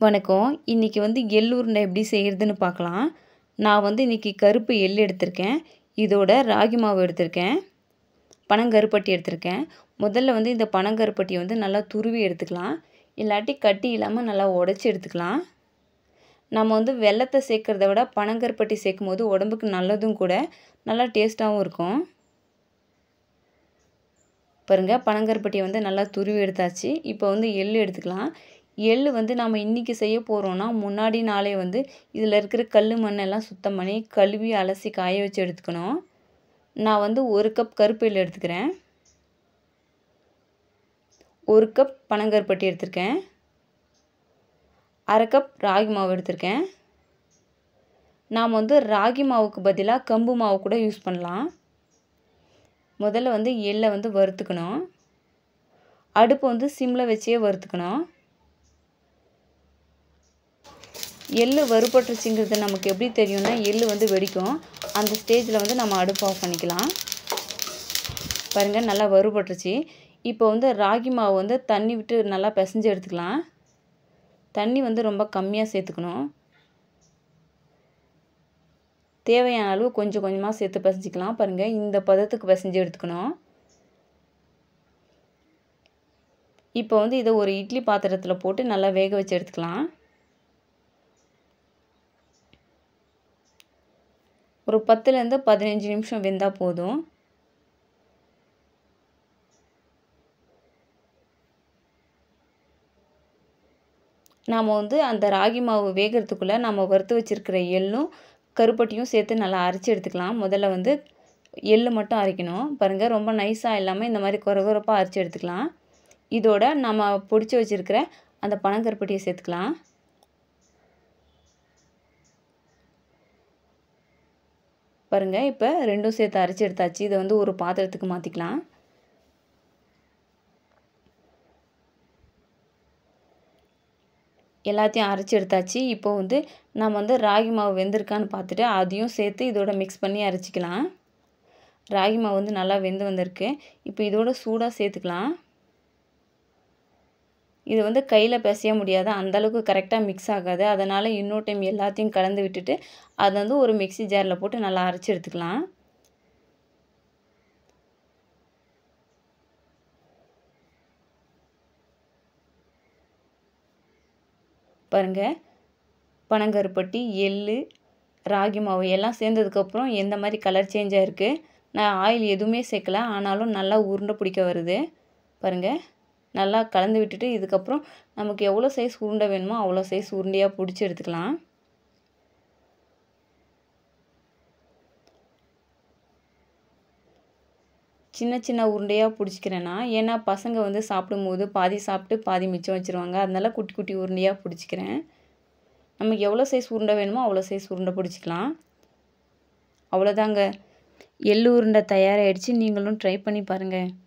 வணக்கம் இன்றைக்கி வந்து எள் உருண்டை எப்படி செய்கிறதுன்னு பார்க்கலாம் நான் வந்து இன்றைக்கி கருப்பு எள் எடுத்திருக்கேன் இதோட ராகி மாவு எடுத்திருக்கேன் பனங்கருப்பட்டி எடுத்திருக்கேன் முதல்ல வந்து இந்த பனங்கருப்பட்டியை வந்து நல்லா துருவி எடுத்துக்கலாம் இல்லாட்டி கட்டி இல்லாமல் நல்லா உடச்சி எடுத்துக்கலாம் நம்ம வந்து வெள்ளத்தை சேர்க்குறத விட பனங்கருப்பட்டி சேர்க்கும் போது உடம்புக்கு நல்லதும் கூட நல்லா டேஸ்ட்டாகவும் இருக்கும் பாருங்கள் பனங்கருப்பட்டியை வந்து நல்லா துருவி எடுத்தாச்சு இப்போ வந்து எள் எடுத்துக்கலாம் எள் வந்து நம்ம இன்றைக்கி செய்ய போகிறோன்னா முன்னாடி நாளே வந்து இதில் இருக்கிற கல் மண்ணெல்லாம் சுத்தம் பண்ணி கழுவி அலசி காய வச்சு எடுத்துக்கணும் நான் வந்து ஒரு கப் கருப்பு எள் எடுத்துக்கிறேன் ஒரு கப் பனங்கருப்பட்டி எடுத்திருக்கேன் அரை கப் ராகி மாவு எடுத்திருக்கேன் நாம் வந்து ராகி மாவுக்கு பதிலாக கம்பு மாவு கூட யூஸ் பண்ணலாம் முதல்ல வந்து எள்ளை வந்து வறுத்துக்கணும் அடுப்பு வந்து சிம்மில் வச்சே வறுத்துக்கணும் எள் வறுபட்டுருச்சுங்கிறது நமக்கு எப்படி தெரியும்னா எள் வந்து வெடிக்கும் அந்த ஸ்டேஜில் வந்து நம்ம அடுப்பு ஆஃப் பண்ணிக்கலாம் பாருங்கள் நல்லா வறுபட்டுருச்சு இப்போ வந்து ராகி மாவு வந்து தண்ணி விட்டு நல்லா பிசைஞ்சு எடுத்துக்கலாம் தண்ணி வந்து ரொம்ப கம்மியாக சேர்த்துக்கணும் தேவையான அளவு கொஞ்சம் கொஞ்சமாக சேர்த்து பிசைஞ்சிக்கலாம் பாருங்கள் இந்த பதத்துக்கு பிசைஞ்சு எடுத்துக்கணும் இப்போ வந்து இதை ஒரு இட்லி பாத்திரத்தில் போட்டு நல்லா வேக வச்சு எடுத்துக்கலாம் ஒரு பத்துலேருந்து பதினஞ்சு நிமிஷம் வெந்தால் போதும் நாம் வந்து அந்த ராகி மாவு வேகிறதுக்குள்ளே நம்ம வறுத்து வச்சுருக்கிற எள்ளும் கருப்பட்டியும் சேர்த்து நல்லா அரைச்சி எடுத்துக்கலாம் முதல்ல வந்து எள் மட்டும் அரைக்கணும் பாருங்கள் ரொம்ப நைஸாக இல்லாமல் இந்த மாதிரி குறகுறப்பாக அரைச்சி எடுத்துக்கலாம் இதோட நம்ம பொடிச்சு வச்சுருக்கிற அந்த பனங்கருப்பட்டியை சேர்த்துக்கலாம் பாருங்கள் இப்போ ரெண்டும் சேர்த்து அரைச்சி எடுத்தாச்சு இதை வந்து ஒரு பாத்திரத்துக்கு மாற்றிக்கலாம் எல்லாத்தையும் அரைச்சி எடுத்தாச்சு இப்போ வந்து நம்ம வந்து ராகி மாவு வெந்திருக்கான்னு பார்த்துட்டு அதையும் சேர்த்து இதோட மிக்ஸ் பண்ணி அரைச்சிக்கலாம் ராகி மாவு வந்து நல்லா வெந்து வந்திருக்கு இப்போ இதோட சூடாக சேர்த்துக்கலாம் இது வந்து கையில் பிசைய முடியாது அந்தளவுக்கு கரெக்டாக மிக்ஸ் ஆகாது அதனால் இன்னொரு டைம் எல்லாத்தையும் கலந்து விட்டுட்டு அதை வந்து ஒரு மிக்சி ஜாரில் போட்டு நல்லா அரைச்சி எடுத்துக்கலாம் பாருங்கள் பனங்கருப்பட்டி எள் ராகி மாவு எல்லாம் சேர்ந்ததுக்கப்புறம் எந்த மாதிரி கலர் சேஞ்ச் ஆகிருக்கு நான் ஆயில் எதுவுமே சேர்க்கல ஆனாலும் நல்லா உருண்டை பிடிக்க வருது பாருங்கள் நல்லா கலந்து விட்டுட்டு இதுக்கப்புறம் நமக்கு எவ்வளோ சைஸ் உருண்டை வேணுமோ அவ்வளோ சைஸ் உருண்டையாக பிடிச்சி எடுத்துக்கலாம் சின்ன சின்ன உருண்டையாக பிடிச்சிக்கிறேன்னா ஏன்னா பசங்க வந்து சாப்பிடும்போது பாதி சாப்பிட்டு பாதி மிச்சம் வச்சுருவாங்க அதனால குட்டி குட்டி உருண்டையாக பிடிச்சிக்கிறேன் நமக்கு எவ்வளோ சைஸ் உருண்டை வேணுமோ அவ்வளோ சைஸ் உருண்டை பிடிச்சிக்கலாம் அவ்வளோதாங்க எள்ளு உருண்டை தயாராகிடுச்சு நீங்களும் ட்ரை பண்ணி பாருங்கள்